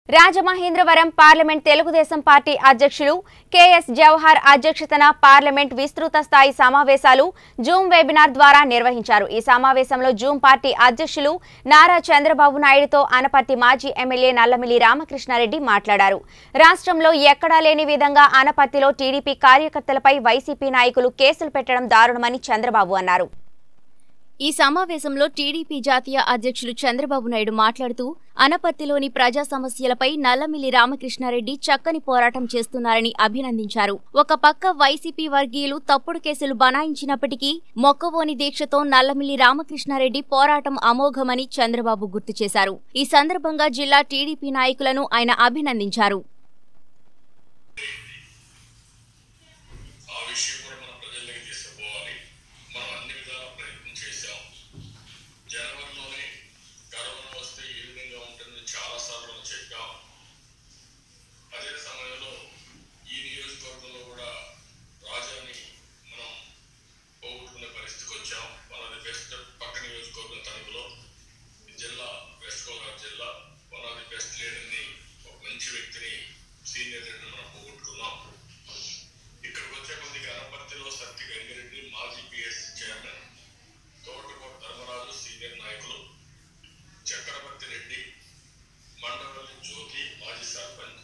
Rajamahendravaram parliament Telugu Desam party అధ్యక్షులు KS Jawahar అధ్యక్షతన parliament విస్తృత స్థాయి సమావేశాలు జూమ్ వెబినార్ ద్వారా నిర్వహించారు ఈ సమావేశంలో జూమ్ పార్టీ అధ్యక్షులు నారా చంద్రబాబు నాయుడుతో అనపర్తి మాజీ ఎమ్మెల్యే నల్లమిల్లి రామకృష్ణారెడ్డి మాట్లాడారు రాష్ట్రంలో ఎక్కడా లేని విధంగా అనపర్తిలో టీడీపీ కార్యకర్తలపై వైసీపీ నాయకులు కేసులు పెట్టడం దారుణమని చంద్రబాబు అన్నారు ఈ సమావేశంలో టీడీపీ జాతీయ అధ్యక్షులు చంద్రబాబు నాయుడు మాట్లాడుతూ అనపర్తిలోని ప్రజా సమస్యలపై నల్లమిల్లి రామకృష్ణారెడ్డి చక్కని పోరాటం చేస్తున్నారని అభినందించారు ఒక పక్క వైసీపీ వర్గీయులు తప్పుడు కేసులు బనాయించినప్పటికీ మొక్కవోని దీక్షతో నల్లమిల్లి రామకృష్ణారెడ్డి పోరాటం అమోఘమని చంద్రబాబు గుర్తు చేశారు ఈ సందర్భంగా జిల్లా టీడీపీ నాయకులను ఆయన అభినందించారు ఆ విషయం కూడా మన ప్రజల్లోకి తీసుకుపోవాలి మనం అన్ని విధాల ప్రయత్నం చేశాం జనవరిలోనే కరోనా వస్తే ఏ విధంగా ఉంటుందని చాలా సార్లు మనం చెప్పాం అదే సమయంలో ఈ నియోజకవర్గంలో కూడా రాజాని మనం పోగొట్టుకునే పరిస్థితికి వచ్చాం మనది బెస్ట్ పక్క నియోజకవర్గం తణుకులో ఈ జిల్లా వెస్ట్ గోదావరి జిల్లా వన్ ఆఫ్ ది బెస్ట్ లీడర్ని ఒక మంచి వ్యక్తిని సీనియర్ లీడర్ని మనం పోగొట్టుకున్నాం ఇక్కడికి వచ్చే కొద్దిగా అనపర్తిలో సత్య గంగిరెడ్డి మాజీ PSC chairman Thotakota Dharmaraju senior నాయకులు చక్రవర్తి రెడ్డి మండవల్లి జ్యోతి మాజీ సర్పంచ్